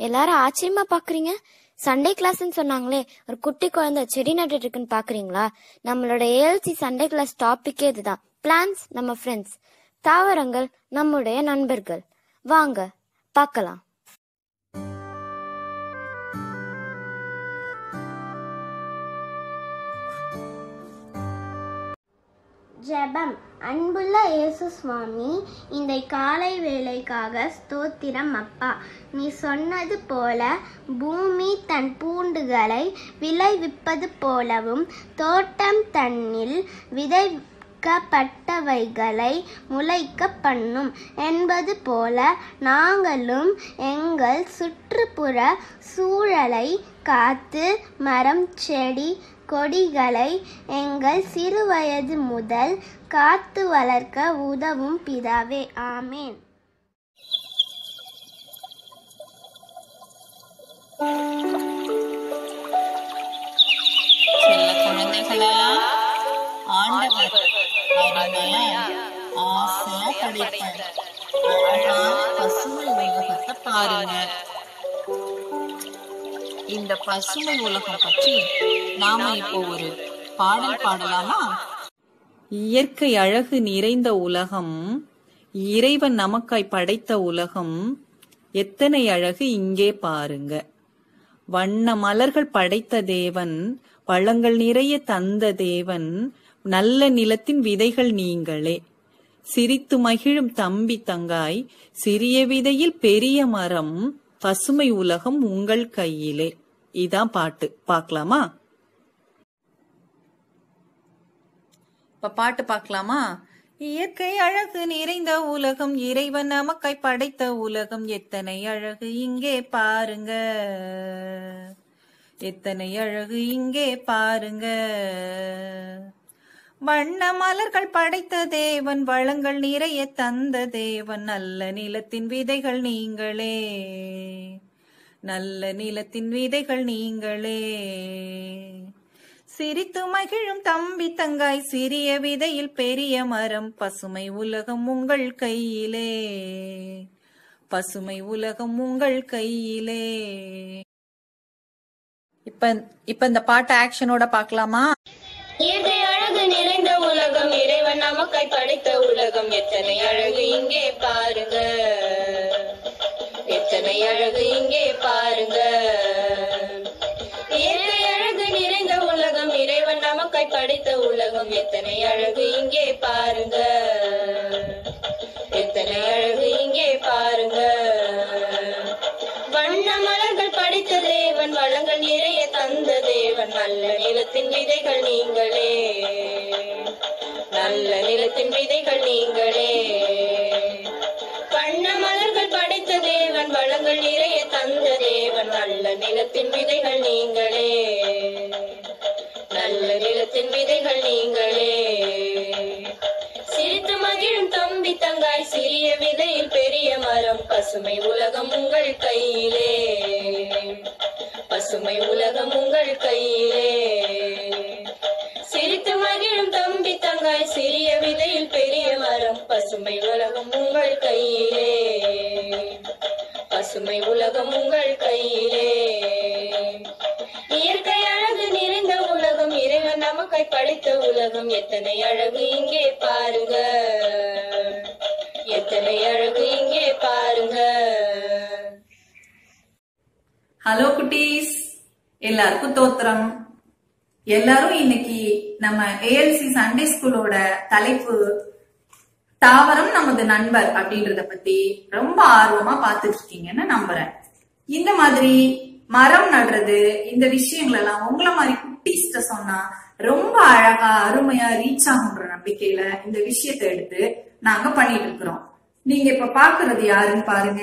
எல்லாரும் ஆச்சரியமா பாக்குறீங்க சண்டே கிளாஸ்னு சொன்னாங்களே ஒரு குட்டி குழந்தை செடி நட்டுட்டு இருக்குன்னு பாக்குறீங்களா நம்மளோட ஏஎல்சி சண்டே கிளாஸ் டாபிக்கே இதுதான் பிளான்ஸ் நம்ம ஃப்ரெண்ட்ஸ் தாவரங்கள் நம்முடைய நண்பர்கள் வாங்க பார்க்கலாம் ஜெபம் அன்புள்ள இயேசு சுவாமி இந்த காலை வேலைக்காக ஸ்தோத்திரம் அப்பா நீ சொன்னது போல பூமி தன் பூண்டுகளை விளைவிப்பது போலவும் தோட்டம் தன்னில் விதைக்கப்பட்டவைகளை முளைக்க பண்ணும் என்பது போல நாங்களும் எங்கள் சுற்றுப்புற சூழலை காத்து மரம் செடி கொடிகளை எங்கள் சிறுவயது முதல் காத்து வளர்க்க உதவும் பிதாவே ஆமேன் செல்ல குழந்தைகளெல்லாம் ஆண்டவர் அருமையா ஆசையா படைத்த அழகான பசுமை உலகத்தை பாருங்க இந்த பசுமை உலகம் பற்றி நாம இப்போ ஒரு பாடல் பாடலாமா இயற்கை அழகு நிறைந்த உலகம் இறைவன் நமக்காய் படைத்த உலகம் எத்தனை அழகு இங்கே பாருங்க வண்ண மலர்கள் படைத்த தேவன் பழங்கள் நிறைய தந்த தேவன் நல்ல நிலத்தின் விதைகள் நீங்களே சிரித்து மகிழும் தம்பி தங்காய் சிறிய விதையில் பெரிய மரம் பசுமை உலகம் உங்கள் கையிலே இதான் பாட்டு பார்க்கலாமா இப்ப பாட்டு பார்க்கலாமா இயற்கை அழகு நிறைந்த உலகம் இறைவன் நமக்காய் படைத்த உலகம் எத்தனை அழகு இங்கே பாருங்க எத்தனை அழகு இங்கே பாருங்க வண்ண மலர்கள் படைத்த தேவன் வளங்கள் நிறைய தந்த தேவன் நல்ல நிலத்தின் விதைகள் நீங்களே நல்ல நிலத்தின் விதைகள் நீங்களே சிரித்து மகிழும் தம்பி தங்காய் சிறிய விதையில் பெரிய மரம் பசுமை உலகம் உங்கள் கையிலே பசுமை உலகம் உங்கள் கையிலே இப்ப இப்ப இந்த பாட்டு ஆக்ஷனோட பார்க்கலாமா இயற்கை அழகு நிறைந்த உலகம் இறைவன் நமக்காய் படைத்த உலகம் எத்தனை அழகு இங்கே பாருங்க எத்தனை அழகு இங்கே பாருங்க இயற்கை அழகு நிறைந்த உலகம் இறைவன் நமக்காய் படைத்த உலகம் எத்தனை அழகு இங்கே பாருங்க எத்தனை அழகு இங்கே பாருங்க வண்ண மலர்கள் படைத்த தேவன் வளங்கள் நிறைய தந்த தேவன் நல்ல நிலத்தின் விதைகள் நீங்களே நல்ல நிலத்தின் விதைகள் நீங்களே வண்ண மலர்கள் படைத்த தேவன் வளங்கள் நிறைய தந்த தேவன் நல்ல நிலத்தின் விதைகள் நீங்களே நல்ல நிலத்தின் விதைகள் நீங்களே சிரித்து மகிழும் தம்பி தங்காய் சிறிய விதையில் பெரிய மரம் பசுமை உலகம் உங்கள் கையிலே பசுமை உலகம் உங்கள் கையிலே சிரித்து மகிழும் தம்பி தங்காய் சிறிய விதையில் பெரிய மரம் பசுமை உலகம் உங்கள் கையிலே பசுமை உலகம் உங்கள் கையிலே இயற்கை அழகு நிறைந்த உலகம் இறைவன் நமக்காய் படைத்த உலகம் எத்தனை அழகு இங்கே பாருங்க எத்தனை அழகு இங்கே பாருங்க ஹலோ குட்டீஸ் எல்லாருக்கும் தோத்திரம் எல்லாரும் இன்னைக்கு நம்ம ஏஎல்சி சண்டே ஸ்கூலோட தலைப்பு தாவரம் நமது நண்பர் அப்படின்றத பத்தி ரொம்ப ஆர்வமா பார்த்துட்டு இருக்கீங்கன்னு நம்புறேன் இந்த மாதிரி மரம் நடுறது இந்த விஷயங்கள் எல்லாம் உங்களை மாதிரி குட்டீஸ்ட சொன்னா ரொம்ப அழகா அருமையா ரீச் ஆகுன்ற நம்பிக்கையில இந்த விஷயத்தை எடுத்து நாங்க பண்ணிட்டு இருக்கிறோம் நீங்க இப்ப பாக்குறது யாருன்னு பாருங்க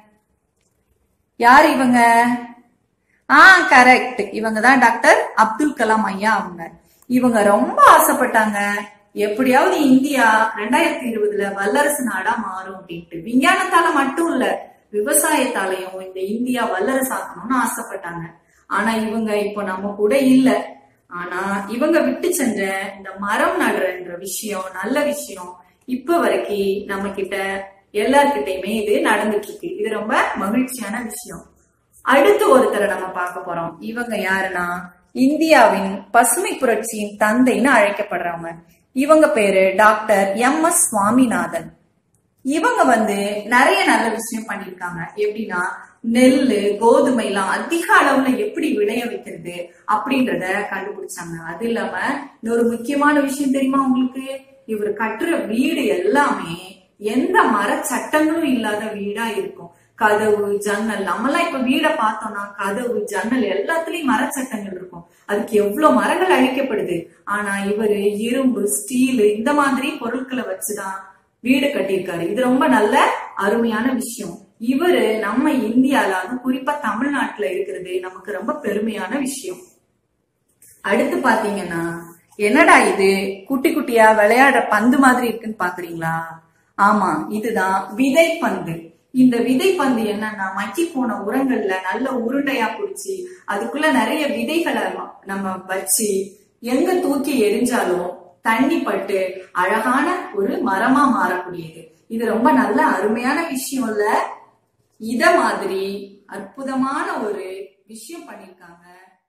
யார் இவங்க ஆ கரெக்ட் இவங்க தான் டாக்டர் அப்துல் கலாம் ஐயா அவங்க இவங்க ரொம்ப ஆசைப்பட்டாங்க எப்படியாவது இந்தியா ரெண்டாயிரத்தி இருபதுல வல்லரசு நாடா மாறும் அப்படின்ட்டு விஞ்ஞானத்தால மட்டும் இல்ல விவசாயத்தாலையும் இந்த இந்தியா வல்லரசு ஆக்கணும்னு ஆசைப்பட்டாங்க ஆனா இவங்க இப்போ நம்ம கூட இல்ல ஆனா இவங்க விட்டு சென்ற இந்த மரம் நடுறன்ற விஷயம் நல்ல விஷயம் இப்ப வரைக்கும் நம்ம கிட்ட எல்லார்கிட்டயுமே இது நடந்துட்டு இருக்கு இது ரொம்ப மகிழ்ச்சியான விஷயம் அடுத்து ஒருத்தரை நம்ம பார்க்க போறோம் இவங்க யாருன்னா இந்தியாவின் பசுமை புரட்சியின் தந்தைன்னு அழைக்கப்படுறவங்க இவங்க பேரு டாக்டர் எம் எஸ் சுவாமிநாதன் இவங்க வந்து நிறைய நல்ல விஷயம் பண்ணிருக்காங்க எப்படின்னா நெல்லு கோதுமை எல்லாம் அதிக அளவுல எப்படி விளைய வைக்கிறது அப்படின்றத கண்டுபிடிச்சாங்க அது இல்லாம இன்னொரு முக்கியமான விஷயம் தெரியுமா உங்களுக்கு இவர் கட்டுற வீடு எல்லாமே எந்த மர சட்டங்களும் இல்லாத வீடா இருக்கும் கதவு ஜன்னல் நம்மலாம் இப்ப வீட பார்த்தோம்னா கதவு ஜன்னல் எல்லாத்துலயும் மரச்சட்டங்கள் இருக்கும் அதுக்கு எவ்வளவு மரங்கள் அழிக்கப்படுது ஆனா இவரு இரும்பு ஸ்டீல் இந்த மாதிரி பொருட்களை வச்சுதான் வீடு கட்டியிருக்காரு இது ரொம்ப நல்ல அருமையான விஷயம் இவரு நம்ம இந்தியால அதுவும் குறிப்பா தமிழ்நாட்டுல இருக்கிறது நமக்கு ரொம்ப பெருமையான விஷயம் அடுத்து பாத்தீங்கன்னா என்னடா இது குட்டி குட்டியா விளையாடுற பந்து மாதிரி இருக்குன்னு பாக்குறீங்களா ஆமா இதுதான் விதை பந்து இந்த விதை பந்து என்னன்னா மக்கி போன உரங்கள்ல நல்ல உருண்டையா பிடிச்சி அதுக்குள்ள நிறைய விதைகளை நம்ம வச்சு எங்க தூக்கி எரிஞ்சாலும் தண்ணி பட்டு அழகான ஒரு மரமா மாறக்கூடியது இது ரொம்ப நல்ல அருமையான விஷயம் இல்ல இத மாதிரி அற்புதமான ஒரு விஷயம் பண்ணிருக்காங்க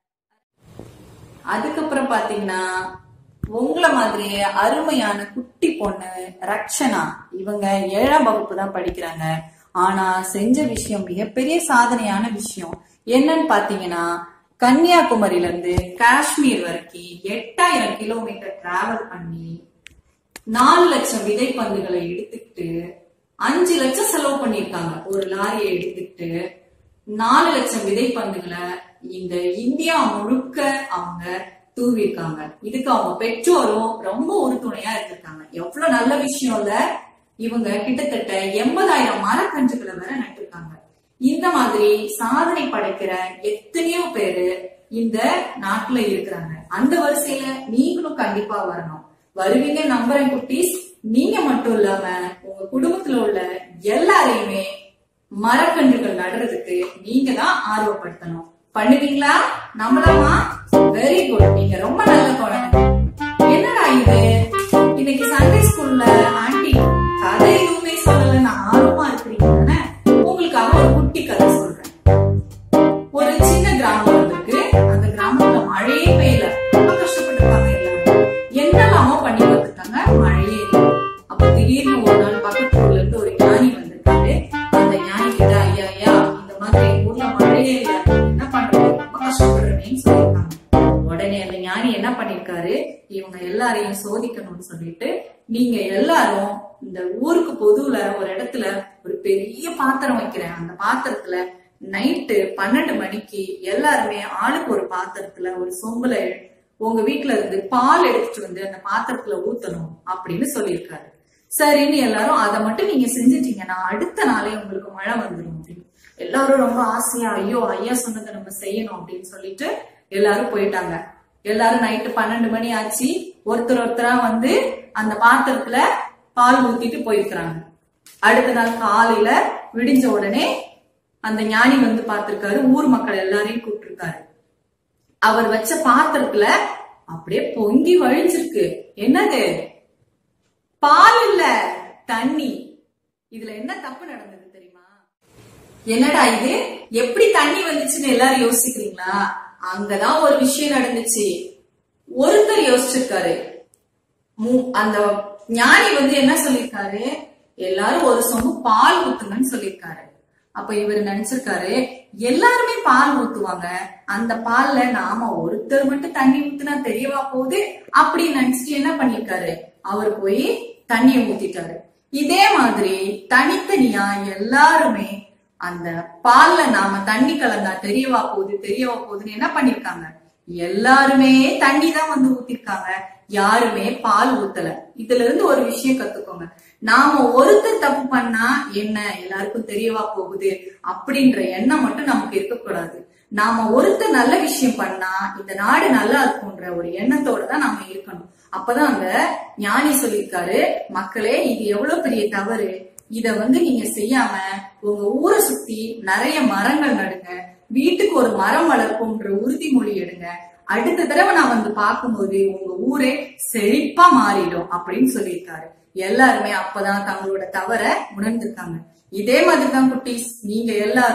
அதுக்கப்புறம் பாத்தீங்கன்னா உங்களை மாதிரி அருமையான குட்டி பொண்ணு ரக்ஷனா இவங்க ஏழாம் வகுப்பு தான் படிக்கிறாங்க ஆனா செஞ்ச விஷயம் மிகப்பெரிய சாதனையான விஷயம் என்னன்னு பாத்தீங்கன்னா கன்னியாகுமரியில இருந்து காஷ்மீர் வரைக்கும் எட்டாயிரம் கிலோமீட்டர் டிராவல் பண்ணி நாலு லட்சம் விதைப்பந்துகளை எடுத்துக்கிட்டு அஞ்சு லட்சம் செலவு பண்ணிருக்காங்க ஒரு லாரியை எடுத்துக்கிட்டு நாலு லட்சம் விதைப்பந்துகளை இந்த இந்தியா முழுக்க அவங்க தூவிருக்காங்க இதுக்கு அவங்க பெற்றோரும் ரொம்ப உறுதுணையா இருந்திருக்காங்க எவ்வளவு நல்ல விஷயம் இல்ல இவங்க கிட்டத்தட்ட எண்பதாயிரம் மரக்கன்றுகளை வேற நட்டிருக்காங்க இந்த மாதிரி சாதனை படைக்கிற எத்தனையோ பேரு இந்த நாட்டுல இருக்கிறாங்க அந்த வரிசையில நீங்களும் கண்டிப்பா வரணும் வருவீங்க நம்புறேன் குட்டீஸ் நீங்க மட்டும் இல்லாம உங்க குடும்பத்துல உள்ள எல்லாரையுமே மரக்கன்றுகள் நடுறதுக்கு நீங்க தான் ஆர்வப்படுத்தணும் பண்ணுவீங்களா நம்பலாமா வெரி குட் நீங்க ரொம்ப நல்ல குழந்தை என்னடா இது இன்னைக்கு சண்டே ஸ்கூல்ல ஆண்டி கதை எதுவுமே சொல்லல நான் ஆர்வமா இருக்கிறீங்க தானே உங்களுக்காக ஒரு குட்டி கதை சொல்றேன் ஒரு சின்ன கிராமம் இருக்கு அந்த கிராமத்துல மழையே பெய்யல ரொம்ப கஷ்டப்பட்டிருப்பாங்க எல்லாரும் என்னெல்லாமோ பண்ணி பார்த்துட்டாங்க மழையே இல்லை அப்ப திடீர்னு ஒரு நாள் பக்கத்து ஊர்ல இருந்து ஒரு ஞானி வந்திருக்காரு அந்த ஞானி கிட்ட ஐயா ஐயா இந்த மாதிரி எங்க ஊர்ல மழையே இல்லை என்ன பண்றது ரொம்ப கஷ்டப்படுறேன்னு சொல்லியிருக்காங்க உடனே அந்த ஞானி என்ன பண்ணிருக்காரு இவங்க எல்லாரையும் சோதிக்கணும்னு சொல்லிட்டு நீங்க எல்லாரும் இந்த ஊருக்கு பொதுவுல ஒரு இடத்துல ஒரு பெரிய பாத்திரம் வைக்கிறேன் அந்த பாத்திரத்துல நைட்டு பன்னெண்டு மணிக்கு எல்லாருமே ஆளுக்கு ஒரு பாத்திரத்துல ஒரு சொம்புல உங்க வீட்டுல இருந்து பால் எடுத்துட்டு வந்து அந்த பாத்திரத்துல ஊத்தணும் அப்படின்னு சொல்லியிருக்காரு சரின்னு எல்லாரும் அதை மட்டும் நீங்க செஞ்சிட்டீங்கன்னா அடுத்த நாளே உங்களுக்கு மழை வந்துடும் அப்படின்னு எல்லாரும் ரொம்ப ஆசையா ஐயோ ஐயா சொன்னதை நம்ம செய்யணும் அப்படின்னு சொல்லிட்டு எல்லாரும் போயிட்டாங்க எல்லாரும் நைட்டு பன்னெண்டு மணி ஆச்சு ஒருத்தர் ஒருத்தரா வந்து அந்த பாத்திரத்துல பால் ஊத்திட்டு போயிருக்கிறாங்க அடுத்த நாள் காலையில விடிஞ்ச உடனே அந்த ஞானி வந்து பார்த்திருக்காரு ஊர் மக்கள் எல்லாரையும் கூப்பிட்டிருக்காரு அவர் வச்ச பாத்திரத்துல அப்படியே பொங்கி வழிஞ்சிருக்கு என்னது பால் இல்ல தண்ணி இதுல என்ன தப்பு நடந்தது தெரியுமா என்னடா இது எப்படி தண்ணி வந்துச்சுன்னு எல்லாரும் யோசிக்கிறீங்களா அங்கதான் ஒரு விஷயம் நடந்துச்சு ஒருத்தர் யோசிச்சிருக்காரு மு- அந்த ஞானி வந்து என்ன சொல்லிருக்காரு எல்லாரும் ஒரு சொம்பு பால் ஊத்துங்கன்னு சொல்லிருக்காரு அப்ப இவர் நினைச்சிருக்காரு எல்லாருமே பால் ஊத்துவாங்க அந்த பால்ல நாம ஒருத்தர் மட்டும் தண்ணி ஊத்துனா தெரியவா போகுது அப்படின்னு நினைச்சிட்டு என்ன பண்ணிருக்காரு அவர் போய் தண்ணிய ஊத்திட்டாரு இதே மாதிரி தனித்தனியா எல்லாருமே அந்த பால்ல நாம தண்ணி கலந்தா தெரியவா போகுது தெரியவா போகுதுன்னு என்ன பண்ணிருக்காங்க எல்லாருமே தண்ணி தான் வந்து ஊத்திருக்காங்க யாருமே பால் ஊத்தல இதுல இருந்து ஒரு விஷயம் கத்துக்கோங்க நாம ஒருத்தர் தப்பு பண்ணா என்ன எல்லாருக்கும் தெரியவா போகுது அப்படின்ற எண்ணம் மட்டும் நமக்கு இருக்கக்கூடாது நாம ஒருத்தர் நல்ல விஷயம் பண்ணா இந்த நாடு நல்லா இருக்கும்ன்ற ஒரு எண்ணத்தோட தான் நாம இருக்கணும் அப்பதான் அந்த ஞானி சொல்லியிருக்காரு மக்களே இது எவ்வளவு பெரிய தவறு இத வந்து நீங்க செய்யாம உங்க ஊரை சுத்தி நிறைய மரங்கள் நடுங்க வீட்டுக்கு ஒரு மரம் வளர்ப்போம்ன்ற உறுதிமொழி எடுங்க அடுத்த தடவை நான் வந்து பார்க்கும்போது உங்க ஊரே செழிப்பா மாறிடும் அப்படின்னு சொல்லியிருக்காரு எல்லாருமே அப்பதான் தங்களோட தவற உணர்ந்திருக்காங்க இதே மாதிரிதான் குட்டீஸ் நீங்க எல்லாரும்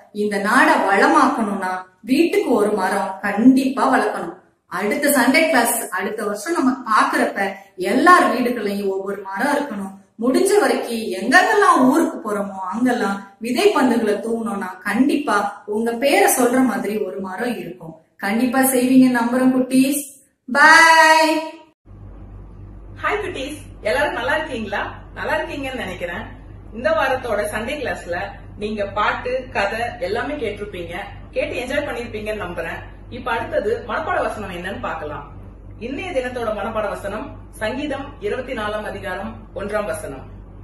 இந்த நாடை வளமாக்கணும்னா வீட்டுக்கு ஒரு மரம் கண்டிப்பா வளர்க்கணும் அடுத்த சண்டே கிளாஸ் அடுத்த வருஷம் நம்ம பாக்குறப்ப எல்லார் வீடுகள்லயும் ஒவ்வொரு மரம் இருக்கணும் முடிஞ்ச வரைக்கும் எங்கெங்கெல்லாம் ஊருக்கு போறோமோ அங்கெல்லாம் விதை பந்துகளை தூவணும்னா கண்டிப்பா உங்க பேரை சொல்ற மாதிரி ஒரு மரம் இருக்கும் கண்டிப்பா செய்வீங்க நம்புறோம் குட்டீஸ் பாய் ஹாய் குட்டீஸ் எல்லாரும் நல்லா இருக்கீங்களா நல்லா இருக்கீங்கன்னு நினைக்கிறேன் இந்த வாரத்தோட சண்டே கிளாஸ்ல நீங்க பாட்டு கதை எல்லாமே கேட்டிருப்பீங்க கேட்டு என்ஜாய் பண்ணிருப்பீங்கன்னு நம்புறேன் இப்ப அடுத்தது மனப்பாட வசனம் என்னன்னு பார்க்கலாம் இன்னைய தினத்தோட மனப்பாட வசனம் சங்கீதம் இருபத்தி நாலாம் அதிகாரம் ஒன்றாம் வசனம்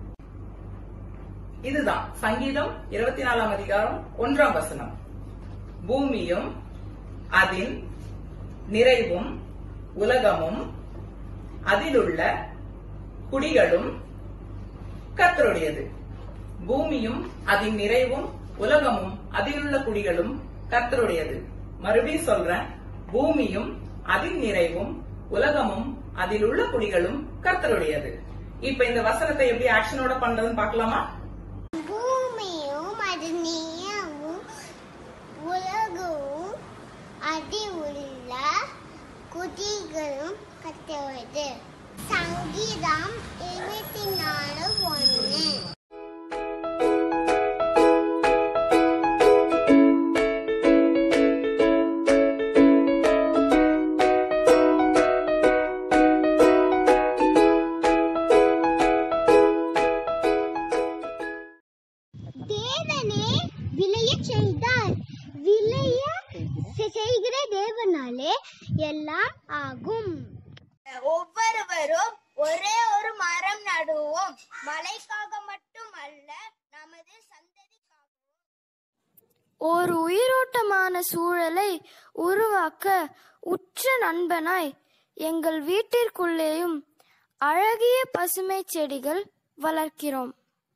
இதுதான் சங்கீதம் இருபத்தி நாலாம் அதிகாரம் ஒன்றாம் வசனம் பூமியும் அதின் நிறைவும் உலகமும் அதிலுள்ள குடிகளும் கர்த்தருடையது பூமியும் அதன் நிறைவும் உலகமும் அதிலுள்ள குடிகளும் கர்த்தருடையது மறுபடியும் சொல்றேன் பூமியும் அதன் நிறைவும் உலகமும் அதில் உள்ள குடிகளும் கர்த்தருடையது இப்ப இந்த வசனத்தை எப்படி ஆக்ஷனோட பண்றதுன்னு பார்க்கலாமா பூமியும் அது நீயவும் உலகவும் அதில் உள்ள குதிகளும் கட்டுவது சங்கீதம் இருபத்தி நாலு ஒன்று தேவனே விளைய செய்தார் விளைய செய்கிற தேவனாலே எல்லாம் ஆகும் ஒவ்வொருவரும் ஒரே ஒரு மரம் நடுவோம் மழைக்காக மட்டுமல்ல நமது சந்ததிக்காகவும் ஒரு உயிரோட்டமான சூழலை உருவாக்க உற்ற நண்பனாய் எங்கள் வீட்டிற்குள்ளேயும் அழகிய பசுமை செடிகள் வளர்க்கிறோம்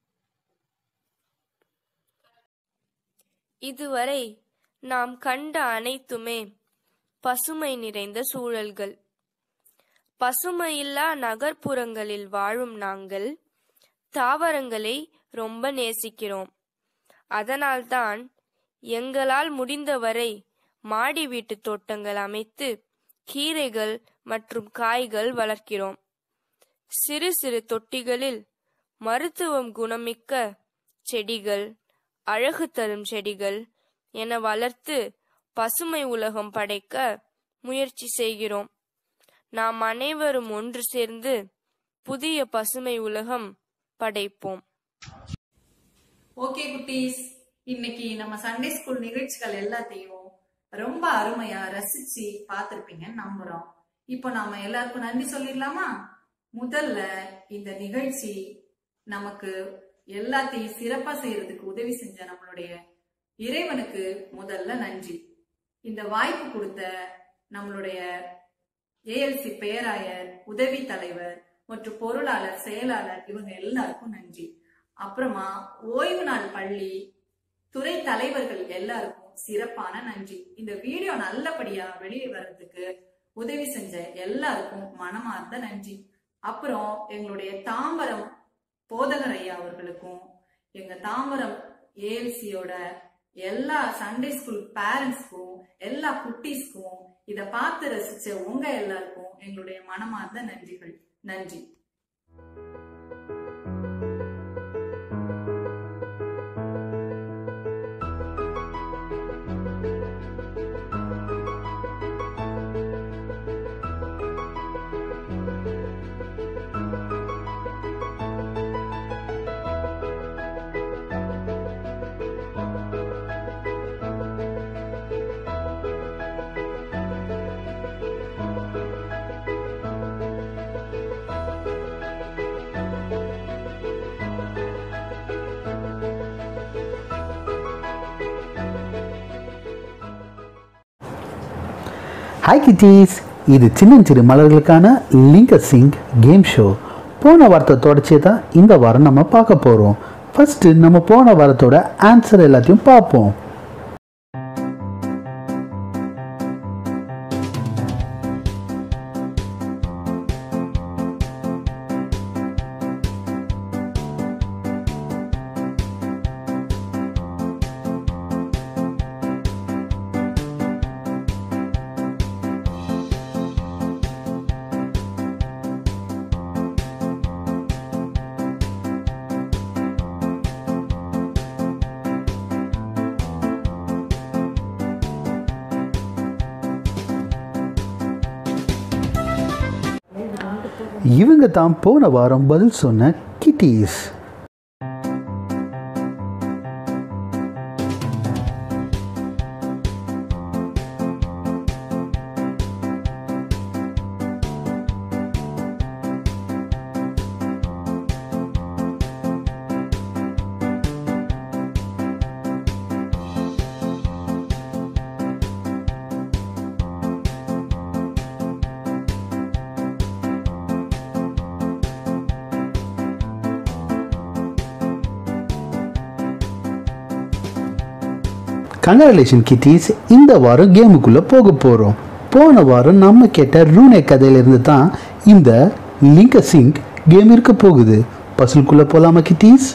இதுவரை நாம் கண்ட அனைத்துமே பசுமை நிறைந்த சூழல்கள் பசுமையில்லா நகர்ப்புறங்களில் வாழும் நாங்கள் தாவரங்களை ரொம்ப நேசிக்கிறோம் அதனால்தான் எங்களால் முடிந்தவரை மாடி வீட்டு தோட்டங்கள் அமைத்து கீரைகள் மற்றும் காய்கள் வளர்க்கிறோம் சிறு சிறு தொட்டிகளில் மருத்துவம் குணமிக்க செடிகள் அழகு தரும் செடிகள் என வளர்த்து பசுமை உலகம் படைக்க முயற்சி செய்கிறோம் நாம் அனைவரும் ஒன்று சேர்ந்து புதிய பசுமை உலகம் படைப்போம் ஓகே குட்டீஸ் இன்னைக்கு நம்ம சண்டே ஸ்கூல் நிகழ்ச்சிகள் எல்லாத்தையும் ரொம்ப அருமையா ரசிச்சு பார்த்திருப்பீங்கன்னு நம்புறோம் இப்போ நாம எல்லாருக்கும் நன்றி சொல்லிடலாமா முதல்ல இந்த நிகழ்ச்சி நமக்கு எல்லாத்தையும் சிறப்பா செய்யறதுக்கு உதவி செஞ்ச நம்மளுடைய இறைவனுக்கு முதல்ல நன்றி இந்த வாய்ப்பு கொடுத்த நம்மளுடைய ஏஎல்சி பேராயர் உதவி தலைவர் மற்றும் பொருளாளர் செயலாளர் இவங்க எல்லாருக்கும் நன்றி அப்புறமா ஓய்வு நாள் பள்ளி துறை தலைவர்கள் எல்லாருக்கும் சிறப்பான நன்றி இந்த வீடியோ நல்லபடியா வெளியே வர்றதுக்கு உதவி செஞ்ச எல்லாருக்கும் மனமார்ந்த நன்றி அப்புறம் எங்களுடைய தாம்பரம் போதகர் ஐயா அவர்களுக்கும் எங்க தாம்பரம் ஏஎல்சியோட எல்லா சண்டே ஸ்கூல் பேரண்ட்ஸ்க்கும் எல்லா குட்டீஸ்க்கும் இத பார்த்து ரசிச்ச உங்க எல்லாருக்கும் எங்களுடைய மனமார்ந்த நன்றிகள் நன்றி ஹாய் கிட்டீஸ் இது சின்னஞ்சிறு மலர்களுக்கான லிங்க சிங் கேம் ஷோ போன வாரத்தை தொடர்ச்சியை தான் இந்த வாரம் நம்ம பார்க்க போகிறோம் ஃபஸ்ட்டு நம்ம போன வாரத்தோட ஆன்சர் எல்லாத்தையும் பார்ப்போம் இவங்க தான் போன வாரம் பதில் சொன்ன கிட்டீஸ் கங்க்ராலேஷன் கிட்டீஸ் இந்த வாரம் கேமுக்குள்ளே போக போகிறோம் போன வாரம் நம்ம கேட்ட ரூனே கதையிலிருந்து தான் இந்த லிங்க சிங் கேம் இருக்க போகுது பசுலுக்குள்ளே போகலாமா கிட்டீஸ்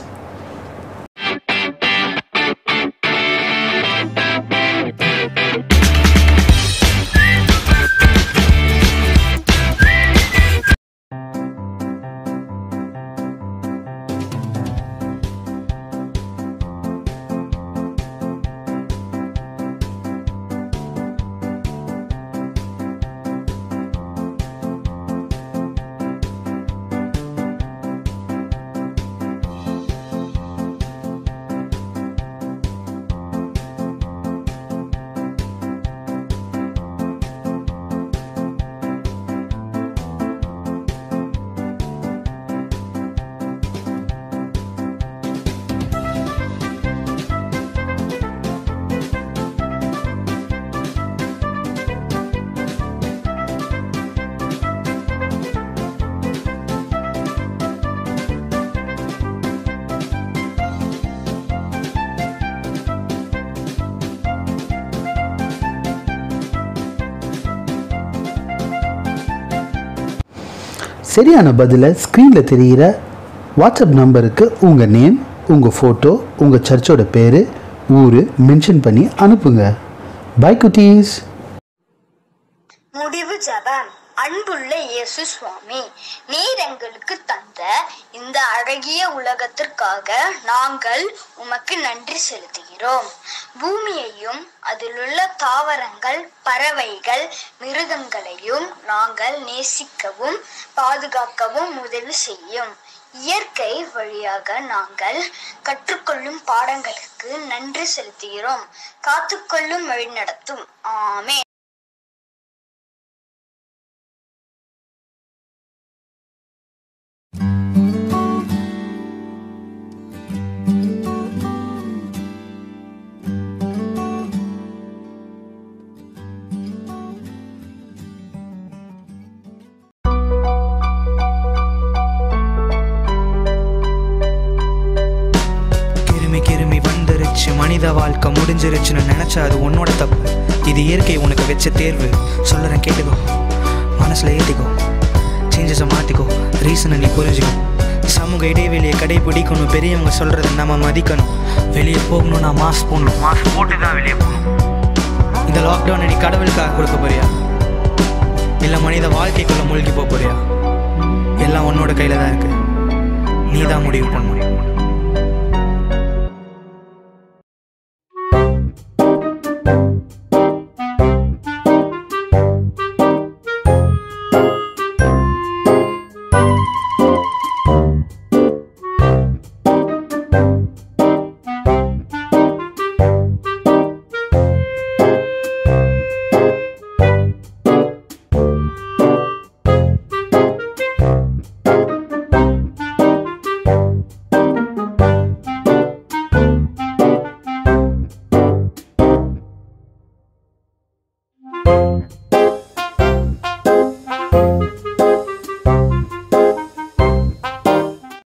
சரியான பதிலை ஸ்க்ரீனில் தெரிகிற வாட்ஸ்அப் நம்பருக்கு உங்கள் நேம் உங்கள் ஃபோட்டோ உங்கள் சர்ச்சோட பேர் ஊர் மென்ஷன் பண்ணி அனுப்புங்க பை குட்டீஸ் முடிவு ஜபம் அன்புள்ள இயேசு சுவாமி நீர் எங்களுக்கு தந்த இந்த அழகிய உலகத்திற்காக நாங்கள் உமக்கு நன்றி செலுத்துகிறோம் பூமியையும் அதிலுள்ள தாவரங்கள் பறவைகள் மிருகங்களையும் நாங்கள் நேசிக்கவும் பாதுகாக்கவும் உதவி செய்யும் இயற்கை வழியாக நாங்கள் கற்றுக்கொள்ளும் பாடங்களுக்கு நன்றி செலுத்துகிறோம் காத்துக்கொள்ளும் வழிநடத்தும் ஆமே கிருமி கிருமி வந்துருச்சு மனித வாழ்க்கை முடிஞ்சிருச்சுன்னு நினைச்சா அது உன்னோட தப்பு இது இயற்கை உனக்கு வச்ச தேர்வு சொல்லுறேன் கேட்டுக்கோ மனசுல ஏத்திக்கோ சேஞ்சஸை மாத்திக்கோ ரீசனை நீ புரிஞ்சுக்கோ சமூக இடைவெளியை கடைபிடிக்கணும் பெரியவங்க சொல்றதை நம்ம மதிக்கணும் வெளியே போகணும்னா மாஸ்க் போடணும் மாஸ்க் போட்டு தான் வெளியே போகணும் இந்த லாக்டவுனை நீ கடவுளுக்காக கொடுக்க போறியா இல்லை மனித வாழ்க்கைக்குள்ள மூழ்கி போக போறியா எல்லாம் உன்னோட கையில தான் இருக்கு நீ தான் முடிவு பண்ணணும்